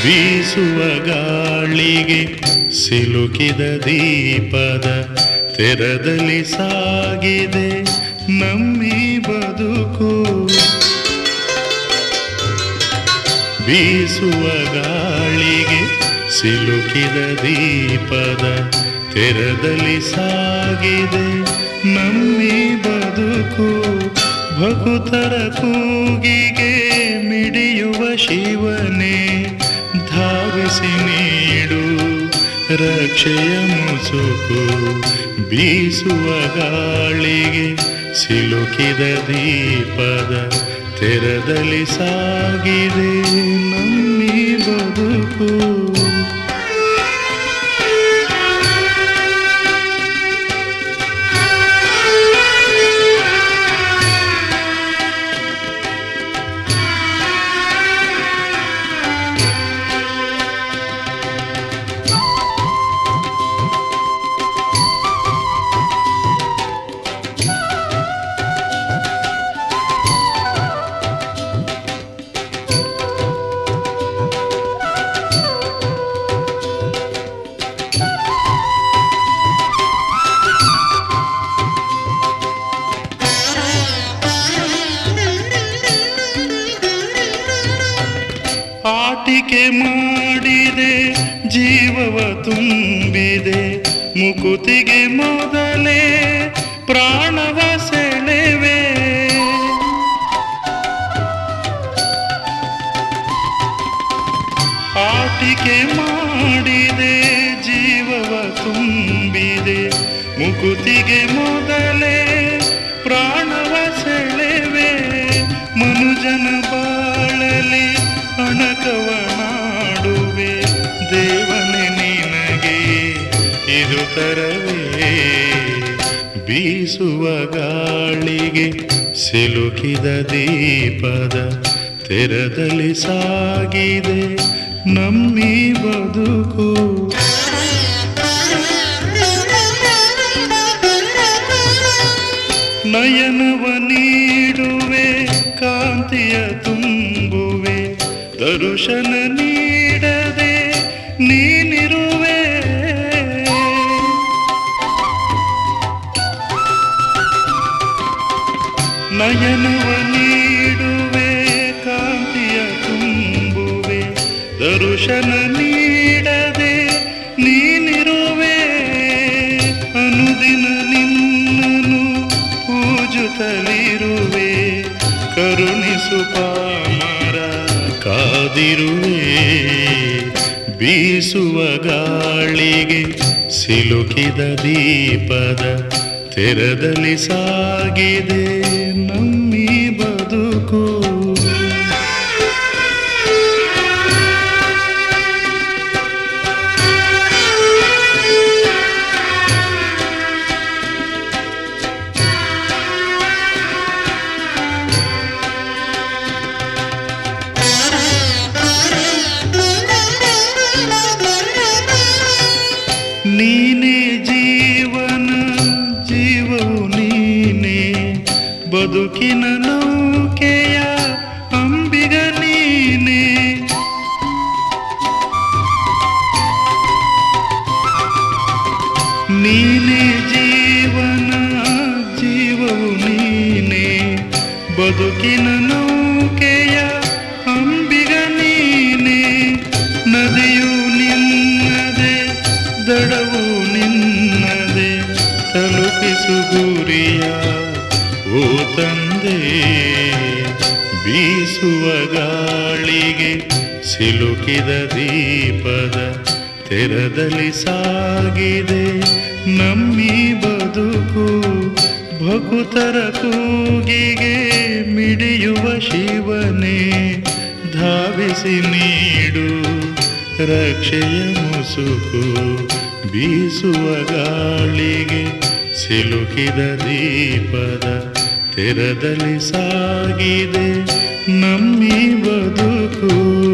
ಬೀಸುವ ಗಾಳಿಗೆ ಸಿಲುಕಿದ ದೀಪದ ತೆರದಲ್ಲಿ ಸಾಗಿದೆ ನಮ್ಮಿ ಬದುಕು ಬೀಸುವ ಗಾಳಿಗೆ ಸಿಲುಕಿದ ದೀಪದ ತೆರದಲ್ಲಿ ಸಾಗಿದೆ ನಮ್ಮಿ ಬದುಕು ಭಕುತರ ಕೂಗಿಗೆ ಮಿಡಿಯುವ ಶಿವನೇ ಧಾವಿಸಿ ನೀಡು ರಕ್ಷೆಯ ಮುಸುಕು ಬೀಸುವ ಗಾಳಿಗೆ ಸಿಲುಕಿದ ದೀಪದ ತೆರದಲ್ಲಿ ಸಾಗಿದೆ ನಮ್ಮಿ ಬದುಕು ಆಟಿಕೆ ಮಾಡಿದೆ ಜೀವವ ತುಂಬಿದೆ ಮುಕುತಿಗೆ ಮೊದಲೇ ಪ್ರಾಣವ ಸೆಳೆವೆ ಆಟಿಕೆ ಮಾಡಿದೆ ಜೀವವ ತುಂಬಿದೆ ಮುಕುತಿಗೆ ಮೊದಲೇ ಪ್ರಾಣವ ಸೆಳೆವೆ ಮನುಜನ ಬಾಳಲಿ ಅಣಕವ ಮಾಡುವೆ ದೇವನೇ ನಿನಗೆ ಇದು ತರವೇ ಬೀಸುವ ಗಾಳಿಗೆ ಸಿಲುಕಿದ ದೀಪದ ತೆರದಲ್ಲಿ ಸಾಗಿದೆ ನಮ್ಮಿ ಬದುಕು ನಯನವ ನೀಡುವೆ ಕಾಂತಿಯ ತುಂಬುವೆ ದರುಶನ ನೀಡದೆ ನೀನಿರುವೆ ನಯನವ ನೀಡುವೆ ಕಾಂತಿಯ ತುಂಬುವೆ ದರುಶನ ನೀಡದೆ ನೀನಿರುವೆ ಅನುದಿನ ನಿನ್ನನು ಪೂಜುತ್ತಲಿರುವೆ ಕರುಣಿಸು ಪಾಮರ ಕಾದಿರುವೆ ಬೀಸುವ ಗಾಳಿಗೆ ಸಿಲುಕಿದ ದೀಪದ ತೆರದಲ್ಲಿ ಸಾಗಿದೆ ನಮ್ಮಿ ಬದುಕು ನೀನೇ ಜೀವನ ಜೀವವು ನೀನೇ ಬದುಕಿನ ನೌಕೆಯ ಅಂಬಿಗ ನೀನೇ ನೀನೇ ಜೀವನ ಜೀವವು ನೀನೇ ಬದುಕಿನ ನೌಕೆಯ ಅಂಬಿಗ ನೀನೇ ನದಿಯು ನಿನ್ನದೆ ದಡವು ನಿನ್ನದೆ ತಲುಪಿಸು ಗುರಿಯ ಓ ತಂದೆ ಬೀಸುವ ಗಾಳಿಗೆ ಸಿಲುಕಿದ ದೀಪದ ತೆರದಲ್ಲಿ ಸಾಗಿದೆ ನಮ್ಮಿ ಬದುಕು ಭಕುತರ ಕೂಗಿಗೆ ಮಿಡಿಯುವ ಶಿವನೇ ಧಾವಿಸಿ ನೀಡು ರಕ್ಷೆಯ ಮುಸುಕು ಬೀಸುವ ಗಾಳಿಗೆ ಸಿಲುಕಿದ ದೀಪದ ತೆರದಲ್ಲಿ ಸಾಗಿದೆ ನಮ್ಮಿ ಬದುಕು